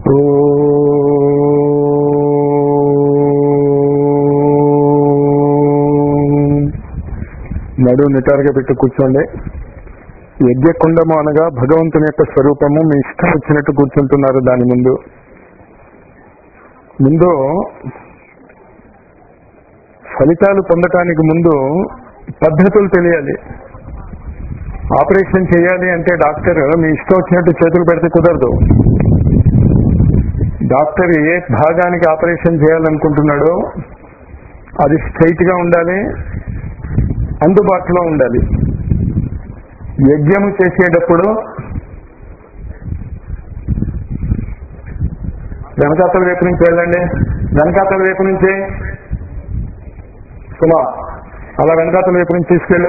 నడు నిటారుగా పెట్టి కూర్చోండి యజ్ఞకుండము అనగా భగవంతుని యొక్క స్వరూపము మీ ఇష్టం వచ్చినట్టు కూర్చుంటున్నారు దాని ముందు ముందు ఫలితాలు పొందటానికి ముందు పద్ధతులు తెలియాలి ఆపరేషన్ చేయాలి అంటే డాక్టర్ మీ ఇష్టం వచ్చినట్టు చేతులు పెడితే కుదరదు డాక్టర్ ఏ భాగానికి ఆపరేషన్ చేయాలనుకుంటున్నాడో అది స్ట్రైట్ గా ఉండాలి అందుబాటులో ఉండాలి యజ్ఞము చేసేటప్పుడు వెనకాతల వైపు నుంచి వెళ్ళండి వెనకాతల వైపు నుంచి సుమా అలా వెనకాతల వైపు నుంచి తీసుకెళ్ళు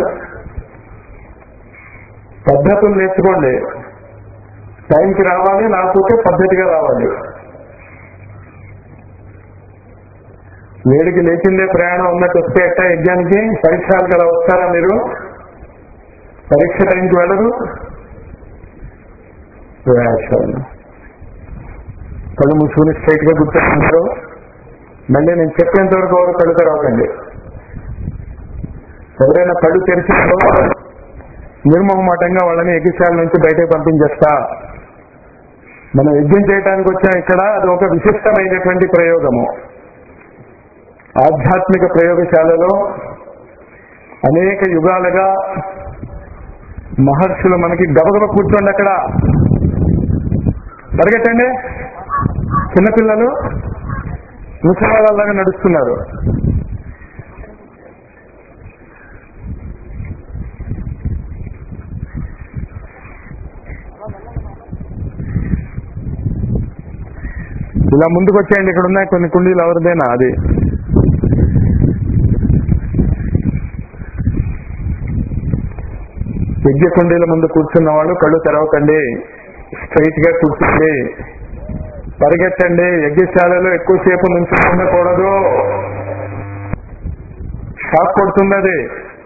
పద్ధతులు నేర్చుకోండి టైంకి రావాలి లేకపోతే పద్ధతిగా రావాలి వేడికి లేచిందే ప్రయాణం ఉన్నట్టు వస్తే ఎట్టా యజ్ఞానికి పరీక్షలు కదా వస్తారా మీరు పరీక్ష టైంకి వెళ్ళరు ప్రయాసాలు కళ్ళు మూసుకుని స్ట్రైట్ గా కూర్చోంటారు మళ్ళీ నేను చెప్పేంత వరకు ఎవరు కళ్ళు తెరవకండి ఎవరైనా కళ్ళు తెరిచినప్పుడు నిర్మోహమాటంగా వాళ్ళని యజ్ఞశాల నుంచి బయటకు పంపించేస్తా మనం యజ్ఞం చేయడానికి వచ్చాం ఇక్కడ అది ఒక విశిష్టమైనటువంటి ప్రయోగము ఆధ్యాత్మిక ప్రయోగశాలలో అనేక యుగాలుగా మహర్షులు మనకి గబగబ కూర్చోండి అక్కడ పరిగెట్టండి చిన్నపిల్లలు ముసలాళ్ళలాగా నడుస్తున్నారు ఇలా ముందుకు వచ్చేయండి ఇక్కడ ఉన్నాయి కొన్ని కుండీలు ఎవరిదేనా అది యజ్ఞ కుండీల ముందు కూర్చున్న వాళ్ళు కళ్ళు తెరవకండి స్ట్రైట్ గా కూర్చోండి పరిగెట్టండి యజ్ఞశాలలో ఎక్కువసేపు నుంచి ఉండకూడదు షాక్ కొడుతుంది అది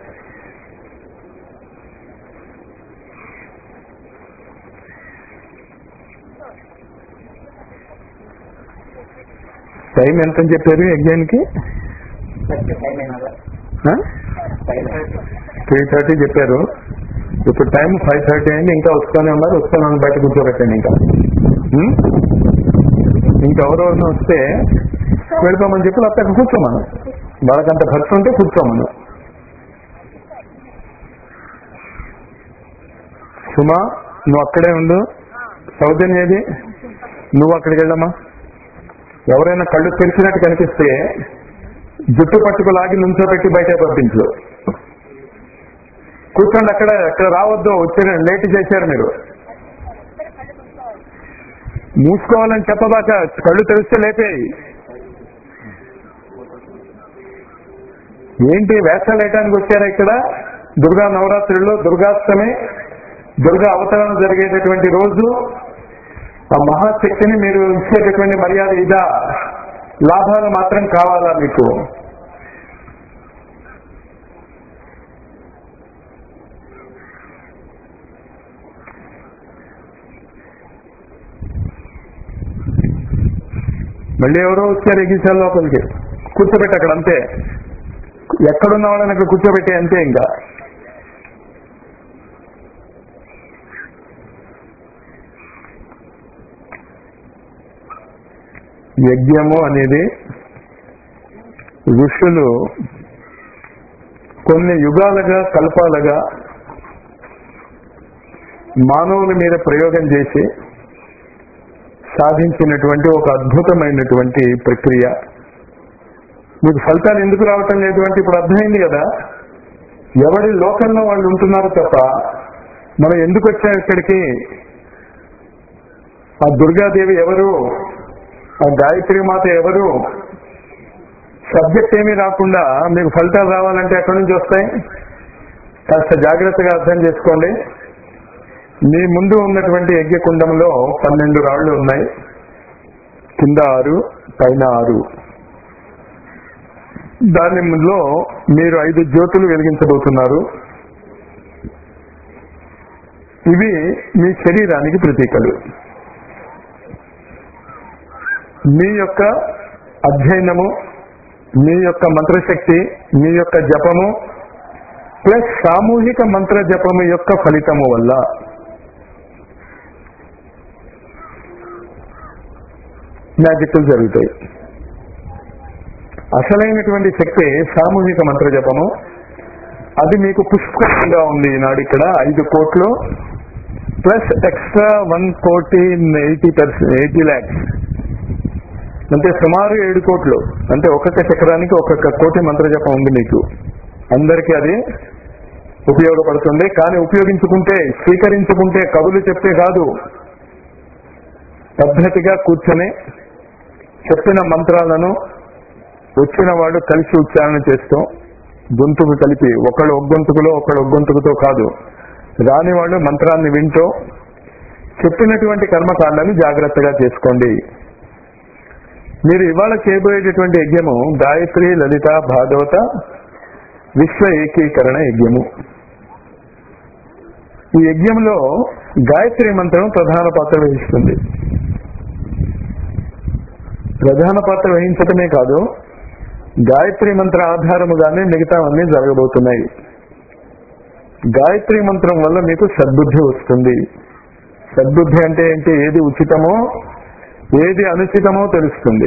టైం ఎంతని చెప్పారు యజ్ఞానికి త్రీ థర్టీ చెప్పారు ఇప్పుడు టైం ఫైవ్ థర్టీ అయింది ఇంకా వస్తూనే ఉన్నారు వస్తూనే ఉన్నారు బయట కూర్చోబెట్టండి ఇంకా ఉం? ఇంకెవరెవరిని వస్తే వెళ్ళిపోమని చెప్పి లేకపోతే అక్కడ కూర్చోమను వాళ్ళకంత ఖర్చు ఉంటే కూర్చోమను సుమా నువ్వు అక్కడే ఉండు సౌజన్య ఏది నువ్వు అక్కడికి వెళ్ళమ్మా ఎవరైనా కళ్ళు తెరిచినట్టు కనిపిస్తే జుట్టు పట్టుకు లాగి నుంచోబెట్టి బయట పంపించు కూర్చోండి అక్కడ అక్కడ రావద్దు వచ్చారు లేట్ చేశారు మీరు మూసుకోవాలని చెప్పబాక కళ్ళు తెరిస్తే లేపేయి ఏంటి వేషాలు వేయడానికి వచ్చారా ఇక్కడ దుర్గా నవరాత్రుల్లో దుర్గాష్టమి దుర్గా అవతరణ జరిగేటటువంటి రోజు ఆ మహాశక్తిని మీరు ఇచ్చేటటువంటి మర్యాద ఇదా లాభాలు మాత్రం కావాలా మీకు మళ్ళీ ఎవరో వచ్చారు ఎగిసాల లోపలికి కూర్చోబెట్టి అక్కడ అంతే ఎక్కడున్న వాళ్ళని అక్కడ కూర్చోబెట్టి అంతే ఇంకా యజ్ఞము అనేది ఋషులు కొన్ని యుగాలుగా కల్పాలుగా మానవుల మీద ప్రయోగం చేసి సాధించినటువంటి ఒక అద్భుతమైనటువంటి ప్రక్రియ మీకు ఫలితాలు ఎందుకు రావటం లేదు అంటే ఇప్పుడు అర్థమైంది కదా ఎవరి లోకంలో వాళ్ళు ఉంటున్నారు తప్ప మనం ఎందుకు వచ్చాం ఇక్కడికి ఆ దుర్గాదేవి ఎవరు ఆ గాయత్రి మాత ఎవరు సబ్జెక్ట్ ఏమీ రాకుండా మీకు ఫలితాలు రావాలంటే ఎక్కడి నుంచి వస్తాయి కాస్త జాగ్రత్తగా అర్థం చేసుకోండి మీ ముందు ఉన్నటువంటి యజ్ఞకుండంలో పన్నెండు రాళ్లు ఉన్నాయి కింద ఆరు పైన ఆరు దానిలో మీరు ఐదు జ్యోతులు వెలిగించబోతున్నారు ఇవి మీ శరీరానికి ప్రతీకలు మీ యొక్క అధ్యయనము మీ యొక్క మంత్రశక్తి మీ యొక్క జపము ప్లస్ సామూహిక మంత్ర జపము యొక్క ఫలితము వల్ల మ్యాజిక్లు జరుగుతాయి అసలైనటువంటి శక్తి సామూహిక మంత్ర జపము అది మీకు పుష్కలంగా ఉంది ఈనాడు ఇక్కడ ఐదు కోట్లు ప్లస్ ఎక్స్ట్రా వన్ కోటి ఎయిటీ పర్సెంట్ ఎయిటీ ల్యాక్స్ అంటే సుమారు ఏడు కోట్లు అంటే ఒక్కొక్క చక్రానికి ఒక్కొక్క కోటి మంత్ర జపం ఉంది మీకు అందరికీ అది ఉపయోగపడుతుంది కానీ ఉపయోగించుకుంటే స్వీకరించుకుంటే కవులు చెప్తే కాదు పద్ధతిగా కూర్చొని చెప్పిన మంత్రాలను వచ్చిన వాడు కలిసి ఉచ్చారణ చేస్తూ గొంతుకు కలిపి ఒకళ్ళు ఒగ్గొంతుకులో ఒకళ్ళు ఒగ్గొంతుకుతో కాదు రాని వాళ్ళు మంత్రాన్ని వింటూ చెప్పినటువంటి కర్మకాండాన్ని జాగ్రత్తగా చేసుకోండి మీరు ఇవాళ చేయబోయేటటువంటి యజ్ఞము గాయత్రి లలిత భాగవత విశ్వ ఏకీకరణ యజ్ఞము ఈ యజ్ఞంలో గాయత్రి మంత్రం ప్రధాన పాత్ర వహిస్తుంది ప్రధాన పాత్ర వహించటమే కాదు గాయత్రి మంత్ర ఆధారముగానే మిగతావన్నీ జరగబోతున్నాయి గాయత్రి మంత్రం వల్ల మీకు సద్బుద్ధి వస్తుంది సద్బుద్ధి అంటే ఏంటి ఏది ఉచితమో ఏది అనుచితమో తెలుస్తుంది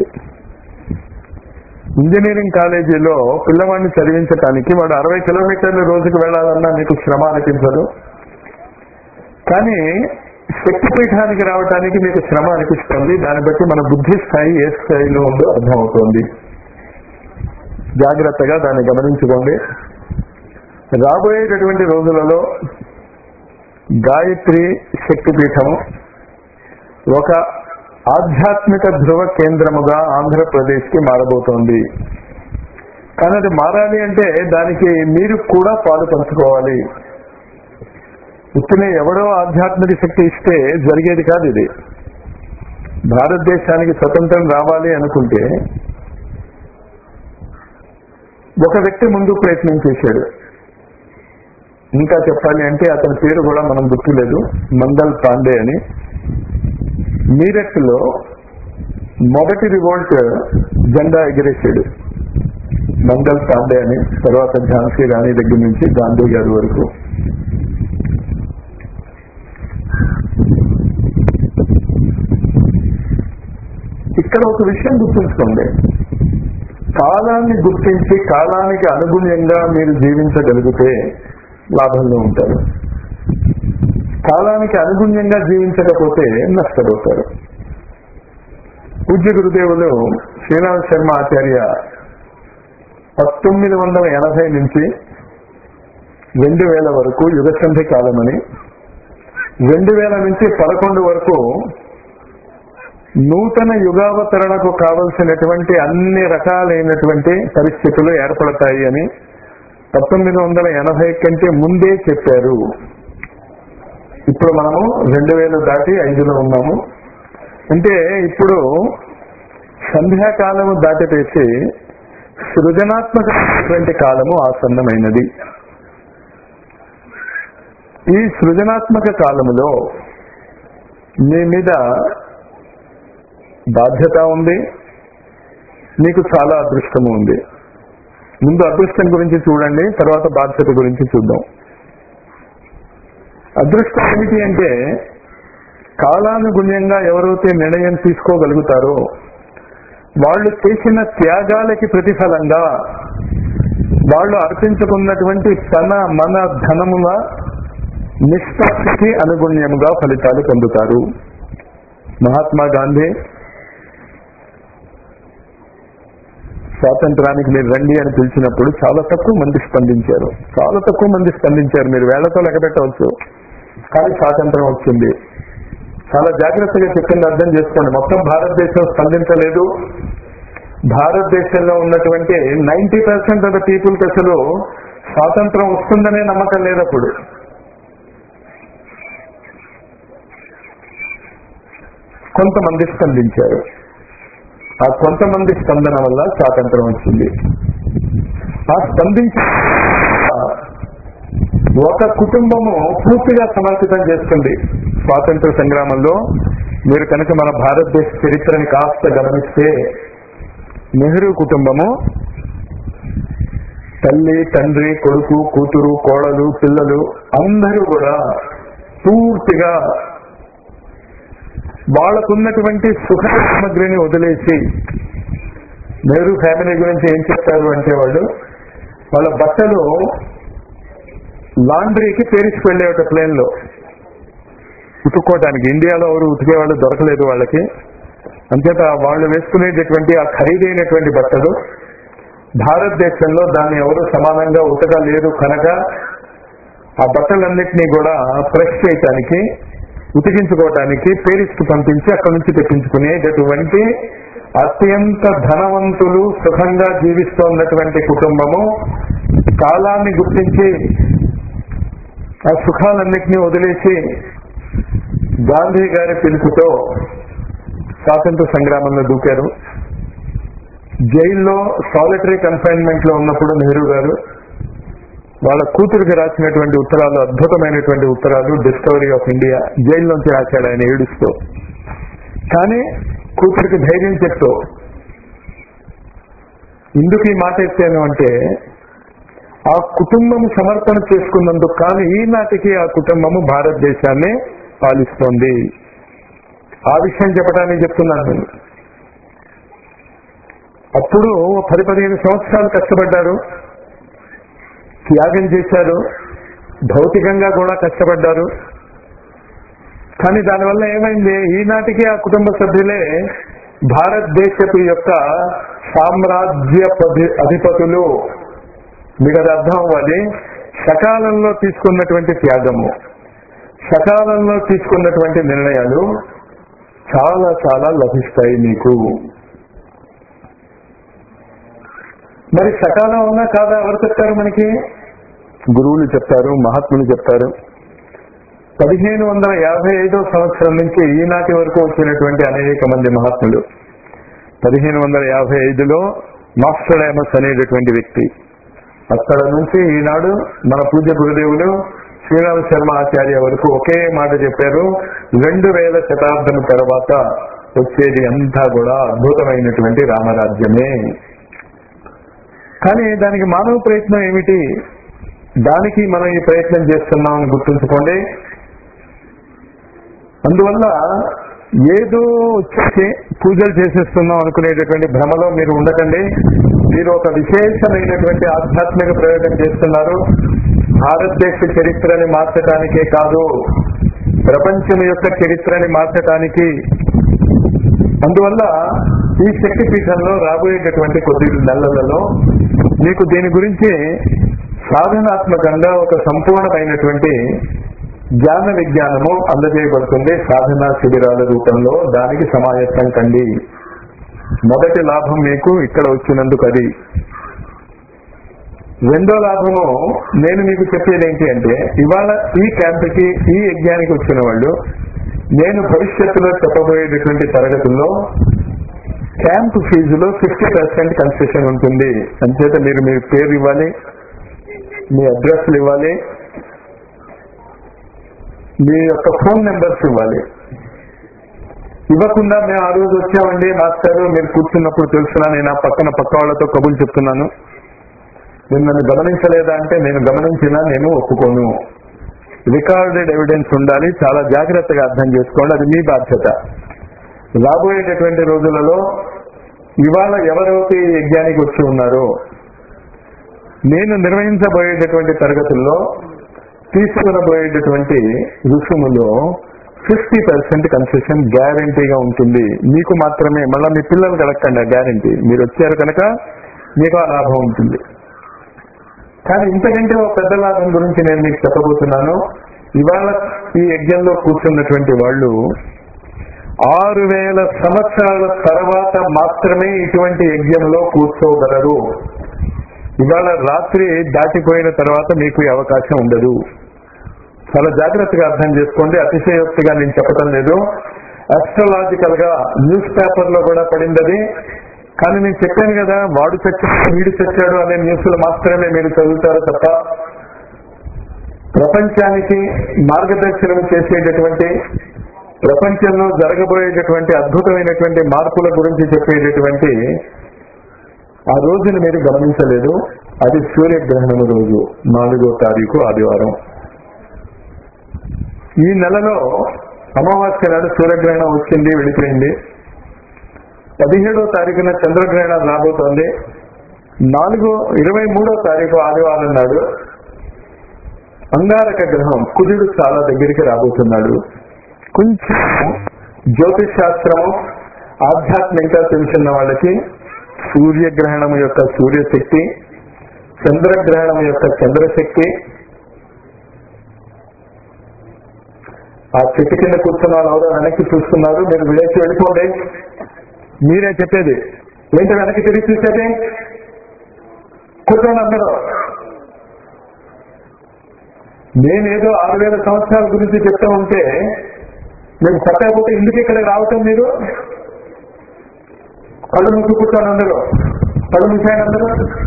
ఇంజనీరింగ్ కాలేజీలో పిల్లవాడిని చదివించడానికి వాడు అరవై కిలోమీటర్ల రోజుకు వెళ్లాలన్నా మీకు శ్రమ అనిపించదు కానీ శక్తిపీఠానికి రావడానికి మీకు శ్రమ అనిపిస్తుంది దాన్ని బట్టి మన బుద్ధి స్థాయి ఏ స్థాయిలో ఉందో అర్థమవుతోంది జాగ్రత్తగా దాన్ని గమనించుకోండి రాబోయేటటువంటి రోజులలో గాయత్రి శక్తిపీఠము ఒక ఆధ్యాత్మిక ధృవ కేంద్రముగా ఆంధ్రప్రదేశ్ కి మారబోతోంది కానీ అది మారాలి అంటే దానికి మీరు కూడా పాలు పంచుకోవాలి ఇతనే ఎవడో ఆధ్యాత్మిక శక్తి ఇస్తే జరిగేది కాదు ఇది భారతదేశానికి స్వతంత్రం రావాలి అనుకుంటే ఒక వ్యక్తి ముందు ప్రయత్నం చేశాడు ఇంకా చెప్పాలి అంటే అతని పేరు కూడా మనం గుర్తులేదు మంగల్ పాండే అని మీరట్ లో మొదటి రివోల్ట్ జెండా ఎగిరేసాడు మంగల్ పాండే అని తర్వాత ఝాన్సీ రాణి దగ్గర నుంచి గాంధీ గారి వరకు ఇక్కడ ఒక విషయం గుర్తుంచుకోండి కాలాన్ని గుర్తించి కాలానికి అనుగుణ్యంగా మీరు జీవించగలిగితే లాభంలో ఉంటారు కాలానికి అనుగుణ్యంగా జీవించకపోతే నష్టపోతారు పూజ్య గురుదేవులు శ్రీరామ్ శర్మ ఆచార్య పంతొమ్మిది వందల ఎనభై నుంచి రెండు వేల వరకు యుగసంధి కాలమని రెండు వేల నుంచి పదకొండు వరకు నూతన యుగావతరణకు కావలసినటువంటి అన్ని రకాలైనటువంటి పరిస్థితులు ఏర్పడతాయి అని పంతొమ్మిది వందల ఎనభై కంటే ముందే చెప్పారు ఇప్పుడు మనము రెండు వేలు దాటి ఐదులో ఉన్నాము అంటే ఇప్పుడు సంధ్యాకాలము దాటిపేసి సృజనాత్మకమైనటువంటి కాలము ఆసన్నమైనది ఈ సృజనాత్మక కాలములో మీ మీద బాధ్యత ఉంది మీకు చాలా అదృష్టము ఉంది ముందు అదృష్టం గురించి చూడండి తర్వాత బాధ్యత గురించి చూద్దాం అదృష్టం ఏమిటి అంటే కాలానుగుణ్యంగా ఎవరైతే నిర్ణయం తీసుకోగలుగుతారో వాళ్ళు చేసిన త్యాగాలకి ప్రతిఫలంగా వాళ్ళు అర్పించుకున్నటువంటి తన మన ధనముల నిష్పత్తికి అనుగుణ్యముగా ఫలితాలు పొందుతారు మహాత్మా గాంధీ స్వాతంత్రానికి మీరు రండి అని పిలిచినప్పుడు చాలా తక్కువ మంది స్పందించారు చాలా తక్కువ మంది స్పందించారు మీరు వేళ్లతో లెక్క పెట్టవచ్చు కానీ స్వాతంత్రం వచ్చింది చాలా జాగ్రత్తగా చెప్పింది అర్థం చేసుకోండి మొత్తం భారతదేశం స్పందించలేదు భారతదేశంలో ఉన్నటువంటి నైన్టీ పర్సెంట్ ఆఫ్ ద పీపుల్కి అసలు స్వాతంత్రం వస్తుందనే నమ్మకం లేదప్పుడు కొంతమంది స్పందించారు ఆ కొంతమంది స్పందన వల్ల స్వాతంత్రం వచ్చింది ఆ స్పందించిన ఒక కుటుంబము పూర్తిగా సమర్పితం చేస్తుంది స్వాతంత్ర సంగ్రామంలో మీరు కనుక మన భారతదేశ చరిత్రని కాస్త గమనిస్తే నెహ్రూ కుటుంబము తల్లి తండ్రి కొడుకు కూతురు కోడలు పిల్లలు అందరూ కూడా పూర్తిగా వాళ్ళకున్నటువంటి సుఖ సామగ్రిని వదిలేసి నెహ్రూ ఫ్యామిలీ గురించి ఏం చెప్తారు అంటే వాళ్ళు వాళ్ళ బట్టలు లాండ్రీకి పేరిసి వెళ్ళేట ప్లేన్ లో ఉతుక్కోవడానికి ఇండియాలో ఎవరు ఉతికే వాళ్ళు దొరకలేదు వాళ్ళకి అంచేత వాళ్ళు వేసుకునేటటువంటి ఆ ఖరీదైనటువంటి బట్టలు భారతదేశంలో దాన్ని ఎవరు సమానంగా ఉతకలేరు కనుక ఆ బట్టలన్నింటినీ కూడా ప్రెస్ చేయటానికి ఉతికించుకోవటానికి పేరిస్కి పంపించి అక్కడి నుంచి తెప్పించుకునేటటువంటి అత్యంత ధనవంతులు సుఖంగా జీవిస్తున్నటువంటి కుటుంబము కాలాన్ని గుర్తించి ఆ సుఖాలన్నింటినీ వదిలేసి గాంధీ గారి పిలుపుతో స్వాతంత్ర సంగ్రామంలో దూకారు జైల్లో సాలిటరీ కన్ఫైన్మెంట్ లో ఉన్నప్పుడు నెహ్రూ గారు వాళ్ళ కూతురికి రాసినటువంటి ఉత్తరాలు అద్భుతమైనటువంటి ఉత్తరాలు డిస్కవరీ ఆఫ్ ఇండియా జైల్లోంచి రాశాడు ఆయన ఏడుస్తూ కానీ కూతురికి ధైర్యం చెప్తూ ఎందుకు ఈ మాట ఎత్తాను అంటే ఆ కుటుంబం సమర్పణ చేసుకున్నందుకు కానీ ఈనాటికి ఆ కుటుంబము భారతదేశాన్ని పాలిస్తోంది ఆ విషయం చెప్పడానికి చెప్తున్నాను నేను అప్పుడు పది పదిహేను సంవత్సరాలు కష్టపడ్డారు త్యాగం చేశారు భౌతికంగా కూడా కష్టపడ్డారు కానీ దానివల్ల ఏమైంది ఈనాటికి ఆ కుటుంబ సభ్యులే భారతదేశపు యొక్క సామ్రాజ్య అధిపతులు మీకు అది అర్థం అవ్వాలి సకాలంలో తీసుకున్నటువంటి త్యాగము సకాలంలో తీసుకున్నటువంటి నిర్ణయాలు చాలా చాలా లభిస్తాయి మీకు మరి సకాలం ఉన్నా కాదా ఎవరు చెప్తారు మనకి గురువులు చెప్తారు మహాత్ములు చెప్తారు పదిహేను వందల యాభై ఐదో సంవత్సరం నుంచి ఈనాటి వరకు వచ్చినటువంటి అనేక మంది మహాత్ములు పదిహేను వందల యాభై ఐదులో మాస్టర్డైమస్ అనేటటువంటి వ్యక్తి అక్కడ నుంచి ఈనాడు మన పూజ గురుదేవులు శ్రీరామ శర్మ ఆచార్య వరకు ఒకే మాట చెప్పారు రెండు వేల శతాబ్దం తర్వాత వచ్చేది అంతా కూడా అద్భుతమైనటువంటి రామరాజ్యమే కానీ దానికి మానవ ప్రయత్నం ఏమిటి దానికి మనం ఈ ప్రయత్నం చేస్తున్నాం అని గుర్తుంచుకోండి అందువల్ల ఏదో వచ్చేసి పూజలు చేసేస్తున్నాం అనుకునేటటువంటి భ్రమలో మీరు ఉండకండి మీరు ఒక విశేషమైనటువంటి ఆధ్యాత్మిక ప్రయోగం చేస్తున్నారు భారతదేశ చరిత్రని మార్చడానికే కాదు ప్రపంచం యొక్క చరిత్రని మార్చడానికి అందువల్ల ఈ శక్తి పీఠంలో రాబోయేటటువంటి కొద్ది నెలలలో మీకు దీని గురించి సాధనాత్మకంగా ఒక సంపూర్ణమైనటువంటి జ్ఞాన విజ్ఞానము అందజేయబడుతుంది సాధనా శిబిరాల రూపంలో దానికి సమాయత్తం కండి మొదటి లాభం మీకు ఇక్కడ వచ్చినందుకు అది రెండో లాభము నేను మీకు చెప్పేది ఏంటి అంటే ఇవాళ ఈ క్యాంప్కి ఈ యజ్ఞానికి వచ్చిన వాళ్ళు నేను భవిష్యత్తులో చెప్పబోయేటటువంటి తరగతుల్లో క్యాంప్ ఫీజులో ఫిఫ్టీ పర్సెంట్ కన్సెషన్ ఉంటుంది అంచేత మీరు మీ పేరు ఇవ్వాలి మీ అడ్రస్లు ఇవ్వాలి మీ యొక్క ఫోన్ నెంబర్స్ ఇవ్వాలి ఇవ్వకుండా మేము ఆ రోజు వచ్చామండి మాస్టర్ మీరు కూర్చున్నప్పుడు తెలుసున్నా నేను ఆ పక్కన పక్క వాళ్ళతో కబుర్లు చెప్తున్నాను నేను నన్ను గమనించలేదా అంటే నేను గమనించినా నేను ఒప్పుకోను రికార్డెడ్ ఎవిడెన్స్ ఉండాలి చాలా జాగ్రత్తగా అర్థం చేసుకోండి అది మీ బాధ్యత రాబోయేటటువంటి రోజులలో ఇవాళ ఎవరైతే ఈ యజ్ఞానికి వచ్చి ఉన్నారో నేను నిర్వహించబోయేటటువంటి తరగతుల్లో తీసుకునబోయేటటువంటి రుసుములో ఫిఫ్టీ పర్సెంట్ కన్సెషన్ గ్యారంటీగా ఉంటుంది మీకు మాత్రమే మళ్ళీ మీ పిల్లలు కలగండి ఆ గ్యారంటీ మీరు వచ్చారు కనుక మీకు ఆ లాభం ఉంటుంది కానీ ఇంతకంటే ఒక పెద్ద లాభం గురించి నేను మీకు చెప్పబోతున్నాను ఇవాళ ఈ యజ్ఞంలో కూర్చున్నటువంటి వాళ్ళు ఆరు వేల సంవత్సరాల తర్వాత మాత్రమే ఇటువంటి యజ్ఞంలో కూర్చోగలరు ఇవాళ రాత్రి దాటిపోయిన తర్వాత మీకు ఈ అవకాశం ఉండదు చాలా జాగ్రత్తగా అర్థం చేసుకోండి అతిశయోక్తిగా నేను చెప్పడం లేదు అస్ట్రలాజికల్ గా న్యూస్ పేపర్ లో కూడా పడింది అది కానీ నేను చెప్పాను కదా వాడు చచ్చాడు వీడు చచ్చాడు అనే న్యూస్లు మాత్రమే మీరు చదువుతారు తప్ప ప్రపంచానికి మార్గదర్శనం చేసేటటువంటి ప్రపంచంలో జరగబోయేటటువంటి అద్భుతమైనటువంటి మార్పుల గురించి చెప్పేటటువంటి ఆ రోజును మీరు గమనించలేదు అది సూర్యగ్రహణము రోజు నాలుగో తారీఖు ఆదివారం ఈ నెలలో అమావాస్య నాడు సూర్యగ్రహణం వచ్చింది వెళ్ళిపోయింది పదిహేడో తారీఖున చంద్రగ్రహణం రాబోతోంది నాలుగో ఇరవై మూడో తారీఖు ఆదివారం నాడు అంగారక గ్రహం కుజుడు చాలా దగ్గరికి రాబోతున్నాడు కొంచెం జ్యోతిష్ శాస్త్రము ఆధ్యాత్మికంగా తెలుసున్న వాళ్ళకి సూర్యగ్రహణం యొక్క సూర్యశక్తి చంద్రగ్రహణం యొక్క చంద్రశక్తి ఆ చెట్టు కింద కూర్చున్న వాళ్ళు ఎవరో వెనక్కి చూస్తున్నారు మీరు విలేసి వెళ్ళిపోండి మీరే చెప్పేది ఏంటి వెనక్కి తిరిగి చూసేది కూర్చోండి అందరూ నేనేదో ఆరు వేల సంవత్సరాల గురించి చెప్తా ఉంటే మేము కొట్టకపోతే ఎందుకు ఇక్కడ రావటం మీరు కళ్ళు మూసి కూర్చోండి అందరూ కళ్ళు మూసాయండి అందరూ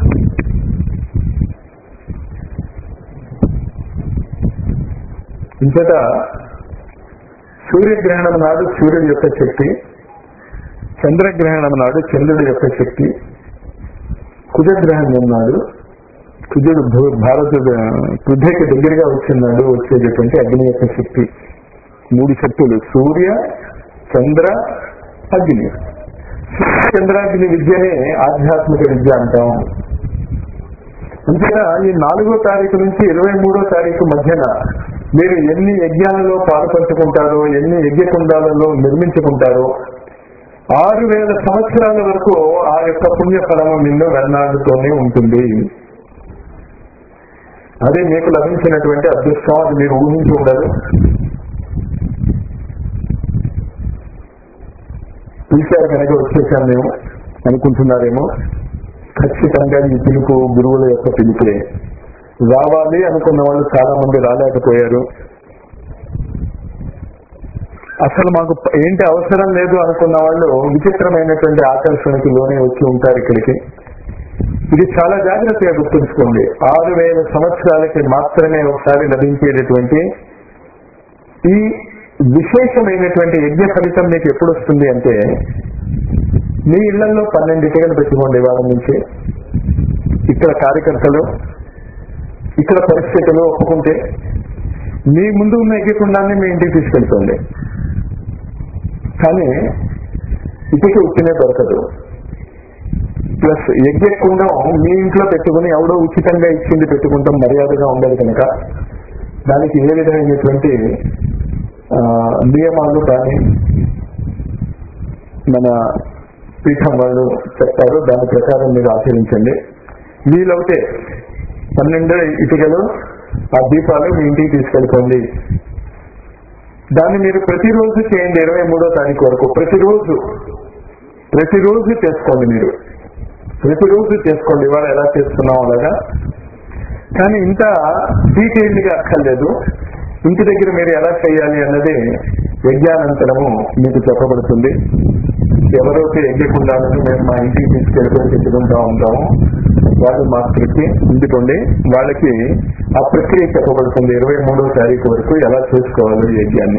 ఇంతట సూర్యగ్రహణం నాడు సూర్యుడి యొక్క శక్తి చంద్రగ్రహణం నాడు చంద్రుడి యొక్క శక్తి కుజగ్రహణం నాడు కుజుడు భూ- భారత పృథ్వీకి దగ్గరగా వచ్చినాడు వచ్చేటటువంటి అగ్ని యొక్క శక్తి మూడు శక్తులు సూర్య చంద్ర అగ్ని చంద్రాగ్ని విద్యనే ఆధ్యాత్మిక విద్య అంటాం అంతేగా ఈ నాలుగో తారీఖు నుంచి ఇరవై మూడో తారీఖు మధ్యన మీరు ఎన్ని యజ్ఞాలలో పాల్పంచుకుంటారో ఎన్ని యజ్ఞకుండాలలో నిర్మించుకుంటారో ఆరు వేల సంవత్సరాల వరకు ఆ యొక్క పుణ్య ఫలము నిన్ను వెన్నాడుతూనే ఉంటుంది అదే మీకు లభించినటువంటి అదృష్టం అది మీరు ఊహించి ఉండరు పిలిచారు కనుక వచ్చేసాం మేము అనుకుంటున్నారేమో ఖచ్చితంగా ఈ పిలుపు గురువుల యొక్క పిలుపులే రావాలి అనుకున్న వాళ్ళు చాలా మంది రాలేకపోయారు అసలు మాకు ప- ఏంటి అవసరం లేదు అనుకున్న వాళ్ళు విచిత్రమైనటువంటి ఆకర్షణకి లోనే వచ్చి ఉంటారు ఇక్కడికి ఇది చాలా జాగ్రత్తగా గుర్తుంచుకోండి ఆరు వేల సంవత్సరాలకి మాత్రమే ఒకసారి లభించేటటువంటి ఈ విశేషమైనటువంటి యజ్ఞ ఫలితం మీకు ఎప్పుడు వస్తుంది అంటే మీ ఇళ్లలో పన్నెండు ఇటుకలు పెట్టుకోండి వాళ్ళ నుంచి ఇక్కడ కార్యకర్తలు ఇక్కడ పరిస్థితులు ఒప్పుకుంటే మీ ముందు ఉన్న ఎగ్గకుండానే మీ ఇంటికి తీసుకెళ్తుంది కానీ ఇటుక ఉట్టినే దొరకదు ప్లస్ యజ్ఞకుండం మీ ఇంట్లో పెట్టుకుని ఎవడో ఉచితంగా ఇచ్చింది పెట్టుకుంటాం మర్యాదగా ఉండదు కనుక దానికి ఏ విధమైనటువంటి ఆ, నియమాలు కానీ మన పీఠం వాళ్ళు చెప్తారు దాని ప్రకారం మీరు ఆచరించండి వీలవుతే పన్నెండు ఇటుకలు ఆ దీపాలు మీ ఇంటికి తీసుకెళ్ళిపోండి దాన్ని మీరు ప్రతిరోజు చేయండి ఇరవై మూడో తారీఖు వరకు ప్రతిరోజు ప్రతిరోజు చేసుకోండి మీరు ప్రతిరోజు చేసుకోండి ఇవాళ ఎలా చేస్తున్నాం అలాగా కానీ ఇంత డీటెయిల్డ్ గా అక్కర్లేదు ఇంటి దగ్గర మీరు ఎలా చేయాలి అన్నది యజ్ఞానంతరము మీకు చెప్పబడుతుంది ఎవరైతే యజ్ఞకుండాలని మేము మా ఇంటికి తీసుకెళ్ళిపోయి పెట్టుకుంటా ఉంటాము వాళ్ళు మా ప్రక్రియ ఉంచుకోండి వాళ్ళకి ఆ ప్రక్రియ చెప్పబడుతుంది ఇరవై మూడో తారీఖు వరకు ఎలా చేసుకోవాలి ఈ యజ్ఞాన్ని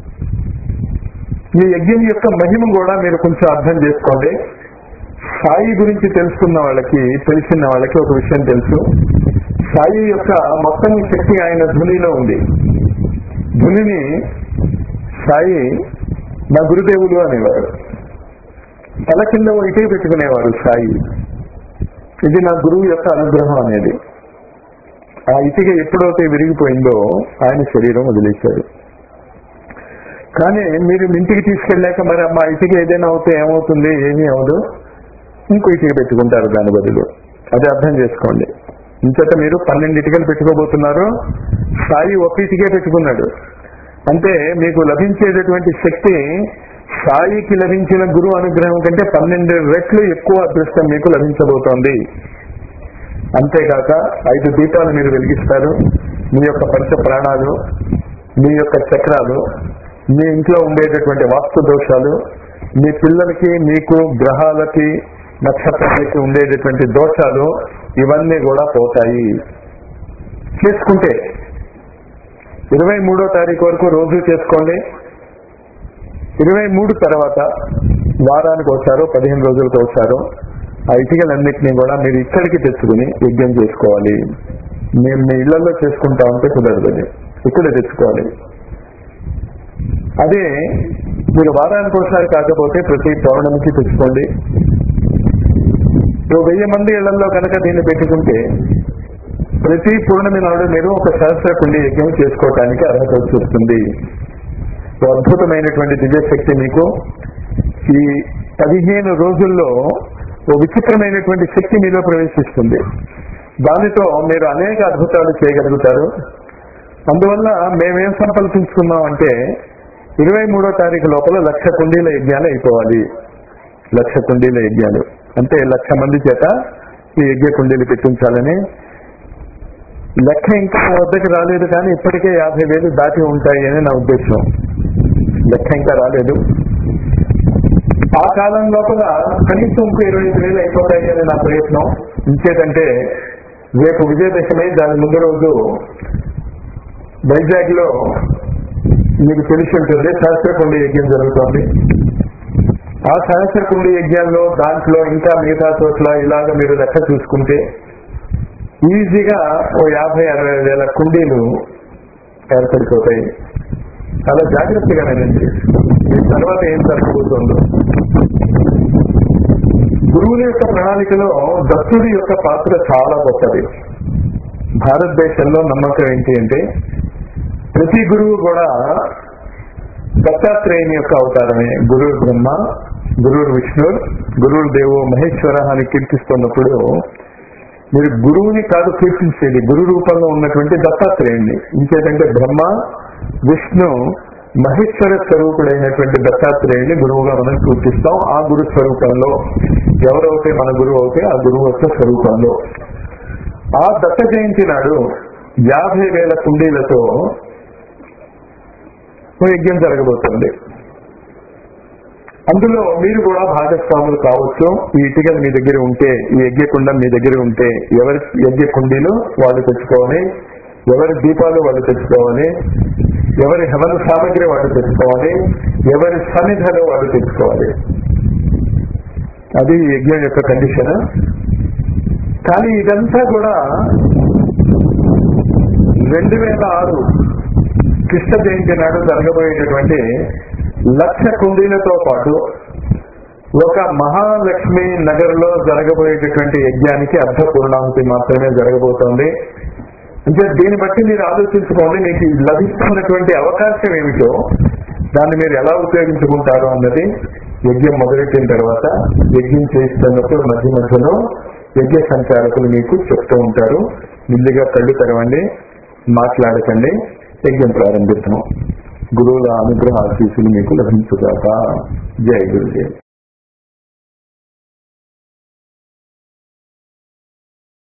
ఈ యజ్ఞం యొక్క మహిమ కూడా మీరు కొంచెం అర్థం చేసుకోండి సాయి గురించి తెలుసుకున్న వాళ్ళకి తెలిసిన వాళ్ళకి ఒక విషయం తెలుసు సాయి యొక్క మొత్తం శక్తి ఆయన ధునిలో ఉంది ధునిని సాయి నా గురుదేవులు అనేవారు తల కింద ఓ ఇటుక పెట్టుకునేవారు సాయి ఇది నా గురువు యొక్క అనుగ్రహం అనేది ఆ ఇటుక ఎప్పుడైతే విరిగిపోయిందో ఆయన శరీరం వదిలేశారు కానీ మీరు ఇంటికి తీసుకెళ్ళాక మరి అమ్మ ఇటుక ఏదైనా అవుతే ఏమవుతుంది ఏమీ అవదు ఇంకో ఇటుక పెట్టుకుంటారు దాని బదులు అది అర్థం చేసుకోండి ఇంతట మీరు పన్నెండు ఇటుకలు పెట్టుకోబోతున్నారు సాయి ఒక ఇటుకే పెట్టుకున్నాడు అంటే మీకు లభించేటటువంటి శక్తి సాయికి లభించిన గురువు అనుగ్రహం కంటే పన్నెండు రెట్లు ఎక్కువ అదృష్టం మీకు లభించబోతోంది అంతేకాక ఐదు దీపాలు మీరు వెలిగిస్తారు మీ యొక్క పంచ ప్రాణాలు మీ యొక్క చక్రాలు మీ ఇంట్లో ఉండేటటువంటి వాస్తు దోషాలు మీ పిల్లలకి మీకు గ్రహాలకి నక్షత్రాలకి ఉండేటటువంటి దోషాలు ఇవన్నీ కూడా పోతాయి చేసుకుంటే ఇరవై మూడో తారీఖు వరకు రోజు చేసుకోండి ఇరవై మూడు తర్వాత వారానికి ఒకసారో పదిహేను రోజులకు ఒకసారో ఆ ఇటుకలన్నింటినీ కూడా మీరు ఇక్కడికి తెచ్చుకుని యజ్ఞం చేసుకోవాలి మేము మీ ఇళ్లలో చేసుకుంటా ఉంటే కుదరదు అది ఇక్కడే తెచ్చుకోవాలి అదే మీరు వారానికి ఒకసారి కాకపోతే ప్రతి పౌర్ణమికి తెచ్చుకోండి ఓ వెయ్యి మంది ఇళ్లలో కనుక దీన్ని పెట్టుకుంటే ప్రతి పూర్ణమి నాడు మీరు ఒక సహస్ర కుండి యజ్ఞం చేసుకోవటానికి అర్హత వచ్చేస్తుంది ఓ అద్భుతమైనటువంటి దివ్యశక్తి మీకు ఈ పదిహేను రోజుల్లో ఓ విచిత్రమైనటువంటి శక్తి మీలో ప్రవేశిస్తుంది దానితో మీరు అనేక అద్భుతాలు చేయగలుగుతారు అందువల్ల మేమేం సంకల్పించుకున్నాం అంటే ఇరవై మూడో తారీఖు లోపల లక్ష కుండీల యజ్ఞాలు అయిపోవాలి లక్ష కుండీల యజ్ఞాలు అంటే లక్ష మంది చేత ఈ యజ్ఞ కుండీలు పెట్టించాలని లెక్క ఇంకా నా వద్దకు రాలేదు కానీ ఇప్పటికే యాభై వేలు దాటి ఉంటాయి అని నా ఉద్దేశం లెక్క ఇంకా రాలేదు ఆ కాలం లోపల కనీసం ఇంకో ఇరవై ఐదు వేలు అయిపోతాయి అని నా ప్రయత్నం ఇంకేదంటే రేపు విజయదశమి దాని ముందు రోజు వైజాగ్ లో మీకు తెలిసి ఉంటుంది సహస్రకుండి యజ్ఞం జరుగుతోంది ఆ సహస్రకుండి యజ్ఞాల్లో దాంట్లో ఇంకా మిగతా చోట్ల ఇలాగ మీరు లెక్క చూసుకుంటే ఈజీగా ఓ యాభై అరవై వేల కుండీలు ఏర్పడిపోతాయి చాలా జాగ్రత్తగా వినండి ఈ తర్వాత ఏం జరగబోతుందో గురువుల యొక్క ప్రణాళికలో దత్తుడి యొక్క పాత్ర చాలా గొప్పది భారతదేశంలో నమ్మకం ఏంటి అంటే ప్రతి గురువు కూడా దత్తాత్రేయుని యొక్క అవతారమే గురువు బ్రహ్మ గురువు విష్ణు గురువు దేవో మహేశ్వర అని కీర్తిస్తున్నప్పుడు మీరు గురువుని కాదు కీర్తించేది గురు రూపంలో ఉన్నటువంటి దత్తాత్రేయుణ్ణి ఇంకేంటంటే బ్రహ్మ విష్ణు మహేశ్వర స్వరూపుడైనటువంటి దత్తాత్రేయుని గురువుగా మనం కీర్తిస్తాం ఆ గురు స్వరూపంలో ఎవరైతే మన గురువు అవుతే ఆ గురువు యొక్క స్వరూపంలో ఆ దత్త జయంతి నాడు యాభై వేల కుండీలతో ఓ యజ్ఞం జరగబోతుంది అందులో మీరు కూడా భాగస్వాములు కావచ్చు ఈ ఇటుకలు మీ దగ్గర ఉంటే ఈ యజ్ఞకుండం మీ దగ్గర ఉంటే ఎవరి యజ్ఞ కుండీలు వాళ్ళు తెచ్చుకోవాలి ఎవరి దీపాలు వాళ్ళు తెచ్చుకోవాలి ఎవరి హవన సామగ్రి వాళ్ళు తెచ్చుకోవాలి ఎవరి సన్నిధులు వాళ్ళు తెచ్చుకోవాలి అది ఈ యజ్ఞం యొక్క కండిషన్ కానీ ఇదంతా కూడా రెండు వేల ఆరు కృష్ణ జయంతి నాడు జరగబోయేటటువంటి లక్ష కుండీలతో పాటు ఒక మహాలక్ష్మి నగర్ లో జరగబోయేటటువంటి యజ్ఞానికి అర్ధ పూర్ణాహుతి మాత్రమే జరగబోతోంది అంటే దీన్ని బట్టి మీరు ఆలోచించుకోండి మీకు లభిస్తున్నటువంటి అవకాశం ఏమిటో దాన్ని మీరు ఎలా ఉపయోగించుకుంటారు అన్నది యజ్ఞం మొదలెట్టిన తర్వాత యజ్ఞం చేస్తున్నప్పుడు మధ్య మధ్యలో యజ్ఞ సంచారకులు మీకు చెప్తూ ఉంటారు మెల్లిగా కళ్ళు తెరవండి మాట్లాడకండి యజ్ఞం ప్రారంభిస్తాం గురువుల అనుగ్రహ ఆశీస్సులు మీకు లభించుగాక జై గురుదేవ్